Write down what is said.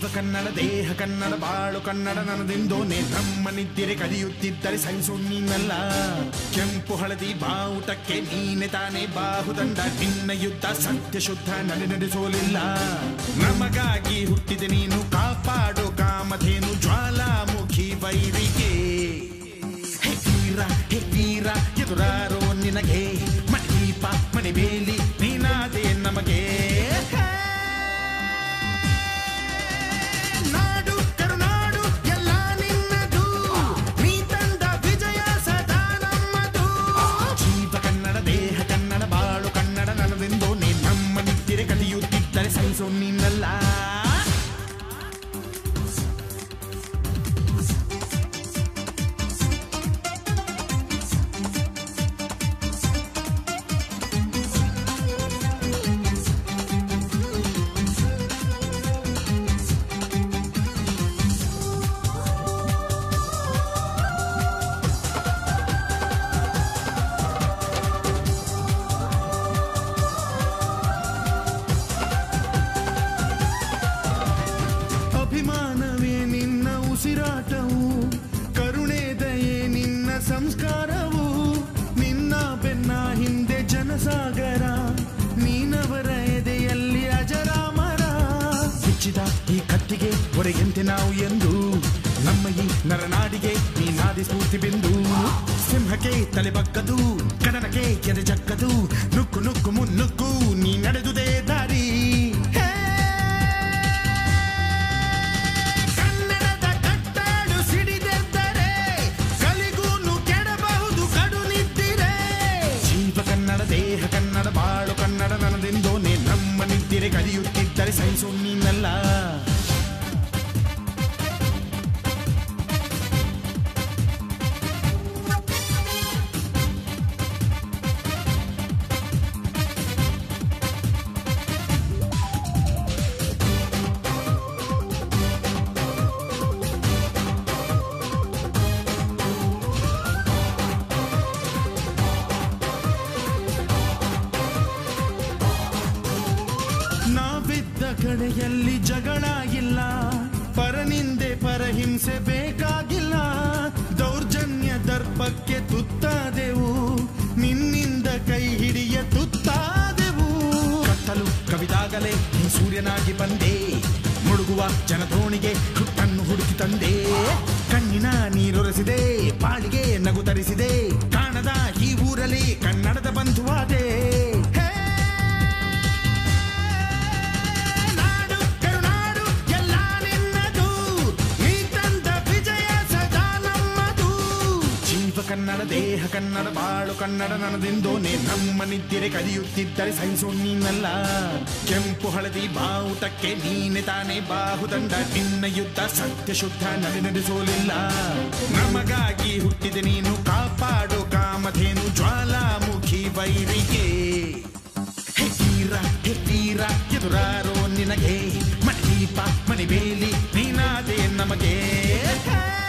ಜೀವ ಕನ್ನಡ ದೇಹ ಕನ್ನಡ ಬಾಳು ಕನ್ನಡ ನನ್ನದಿಂದೋನೆ ನಮ್ಮ ನಿದ್ದಿರೆ ಕದಿಯುತ್ತಿದ್ದರೆ ಸಹಿಸು ನೀನಲ್ಲ ಕೆಂಪು ಹಳದಿ ಬಾವುಟಕ್ಕೆ ನೀನೆ ತಾನೇ ಬಾಹುದಂಡ ನಿನ್ನ ಯುದ್ಧ ಸತ್ಯ ಶುದ್ಧ ನಡೆ ನಡೆಸೋಲಿಲ್ಲ ನಮಗಾಗಿ ಹುಟ್ಟಿದೆ ನೀನು ಕಾಪಾಡು ಕಾಮಧೇನು ಜ್ವಾಲಾಮುಖಿ ವೈರಿಗೆ ಹೇ ವೀರ ಹೇ ವೀರ ಎದುರಾರೋ ನಿನಗೆ ಮಣಿದೀಪ ಮಣಿಬೇಲಿ ನೀನಾದೆ ನಮಗೆ ನಾಡು ಕರುನಾಡು ಎಲ್ಲ ನಿನ್ನದು ನೀ ತಂದ ವಿಜಯ ಸದಾ ನಮ್ಮದು ಜೀವ ಕನ್ನಡ ದೇಹ ಕನ್ನಡ ಬಾಳು ಕನ್ನಡ ನನ್ನದೆಂದು ನೀ ನಮ್ಮ ನಿತ್ತಿರೆ ಕಲಿಯುತ್ತಿದ್ದರೆ ಸಹಿಸೋ ನೀನಲ್ಲ ಅಭಿಮಾನವೇ ನಿನ್ನ ಉಸಿರಾಟವು ಕರುಣೆ ದಯೆ ನಿನ್ನ ಸಂಸ್ಕಾರವು ನಿನ್ನ ಬೆನ್ನ ಹಿಂದೆ ಜನಸಾಗರ ನೀನವರ ಎದೆಯಲ್ಲಿ ಅಜರಾಮರ ಬಿಚ್ಚಿದ ಈ ಕತ್ತಿಗೆ ಹೊರೆಯಂತೆ ನಾವು ಎಂದು ನಮ್ಮ ಈ ನರನಾಡಿಗೆ ನೀನಾದಿ ಸ್ಫೂರ್ತಿ ಬಿಂದು ಸಿಂಹಕ್ಕೆ ತಲೆ ಬಗ್ಗದು ಕಡನಕ್ಕೆ ಎದೆ ಜಕ್ಕದು ನುಕ್ಕು ನುಕ್ಕು ಮುನ್ನುಕ್ಕು ನೀ ನಡೆದುದೇ ದಾರಿ ಹೇ ಕನ್ನಡದ ಕಟ್ಟಾಡು ಸಿಡಿದೆದ್ದರೆ ಕಲಿಗೂನು ಕೆಡಬಹುದು ಕಡು ನಿದ್ದಿರೆ ಜೀವ ಕನ್ನಡ ದೇಹ ಕನ್ನಡ ಬಾಳು ಕನ್ನಡ ನನ್ನದೆಂದೋನೆ ನಮ್ಮ ನಿದ್ದಿರೆ ಕಲಿಯುತ್ತಿದ್ದರೆ ಸಹಿಸು ನೀನಲ್ಲ ನಾವಿದ್ದ ಕಡೆಯಲ್ಲಿ ಜಗಳ ಇಲ್ಲ ಪರನಿಂದೆ ಪರಹಿಂಸೆ ಬೇಕಾಗಿಲ್ಲ ದೌರ್ಜನ್ಯ ದರ್ಪಕ್ಕೆ ತುತ್ತಾದೆವು ನಿನ್ನಿಂದ ಕೈ ಹಿಡಿಯ ತುತ್ತಾದೆವು ಕತ್ತಲು ಕವಿದಾಗಲೇ ನೀ ಸೂರ್ಯನಾಗಿ ಬಂದೆ ಮುಳುಗುವ ಜನದೋಣಿಗೆ ಹುಟ್ಟನ್ನು ಹುಡುಕಿ ತಂದೆ ಕಣ್ಣಿನ ನೀರೊರೆಸಿದೆ ಬಾಳಿಗೆ ನಗು ತರಿಸಿದೆ ಕಾಣದ ಈ ಊರಲ್ಲಿ ಕನ್ನಡದ ಬಂಧುವಾದೆ ಹೇ ನಾಡು ಕರುನಾಡು ಎಲ್ಲ ನಿನ್ನದು ನೀ ತಂದ ವಿಜಯ ಸದಾ ನಮ್ಮದು ಜೀವ ಕನ್ನಡ ದೇಹ ಕನ್ನಡ ಬಾಳು ಕನ್ನಡ ನನ್ನದೆಂದೋನೆ ನಮ್ಮ ನಿದ್ದಿರೆ ಕಲಿಯುತ್ತಿದ್ದರೆ ಸಹಿಸು ನೀನಲ್ಲ ಕೆಂಪು ಹಳದಿ ಬಾವುಟಕ್ಕೆ ನೀನೆ ತಾನೇ ಬಾಹುದಂಡ ನಿನ್ನ ಯುದ್ಧ ಸತ್ಯ ಶುದ್ಧ ನಡೆ ನಡೆಸೋಲಿಲ್ಲ ನಮಗಾಗಿ ಹುಟ್ಟಿದೆ ನೀನು ಕಾಪಾಡು ಕಾಮಧೇನು ಜ್ವಾಲಾಮುಖಿ ವೈರಿಗೆ ಹೇ ವೀರ ಹೇ ವೀರ ಎದುರಾರೋ ನಿನಗೆ ಮಣಿದೀಪ ಮಣಿಬೇಲಿ ನೀನಾದೆ ನಮಗೆ ಹೇ